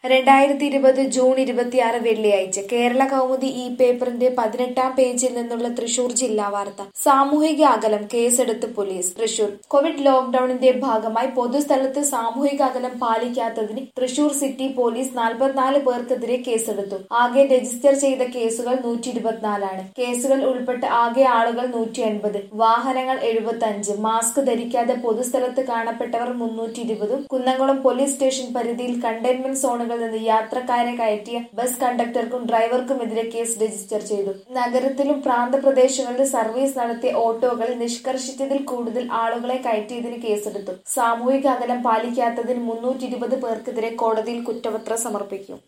രണ്ടായിരത്തി ഇരുപത് ജൂൺ ഇരുപത്തിയാറ് വെള്ളിയാഴ്ച കേരള കൗമുദി ഈ പേപ്പറിന്റെ പതിനെട്ടാം പേജിൽ നിന്നുള്ള തൃശൂർ ജില്ലാ വാർത്ത സാമൂഹിക അകലം കേസെടുത്ത് പോലീസ് തൃശൂർ കോവിഡ് ലോക്ഡൌണിന്റെ ഭാഗമായി പൊതുസ്ഥലത്ത് സാമൂഹിക അകലം പാലിക്കാത്തതിന് തൃശൂർ സിറ്റി പോലീസ് നാൽപ്പത്തിനാല് പേർക്കെതിരെ കേസെടുത്തു ആകെ രജിസ്റ്റർ ചെയ്ത കേസുകൾ നൂറ്റി ഇരുപത്തിനാലാണ് കേസുകൾ ഉൾപ്പെട്ട ആകെ ആളുകൾ നൂറ്റി എൺപത് വാഹനങ്ങൾ എഴുപത്തി അഞ്ച് മാസ്ക് ധരിക്കാതെ പൊതുസ്ഥലത്ത് കാണപ്പെട്ടവർ മുന്നൂറ്റി ഇരുപതും കുന്നംകുളം പോലീസ് സ്റ്റേഷൻ പരിധിയിൽ കണ്ടെയ്ൻമെന്റ് സോണുകളിൽ നിന്ന് യാത്രക്കാരെ കയറ്റിയ ബസ് കണ്ടക്ടർക്കും ഡ്രൈവർക്കുമെതിരെ കേസ് രജിസ്റ്റർ ചെയ്തു നഗരത്തിലും പ്രാന്തപ്രദേശങ്ങളിലും സർവീസ് നടത്തിയ ഓട്ടോകളിൽ നിഷ്കർഷിച്ചതിൽ കൂടുതൽ ആളുകളെ കയറ്റിയതിന് കേസെടുത്തു സാമൂഹിക അകലം പാലിക്കാത്തതിന് മുന്നൂറ്റി ഇരുപത് പേർക്കെതിരെ കോടതിയിൽ കുറ്റപത്രം സമർപ്പിക്കും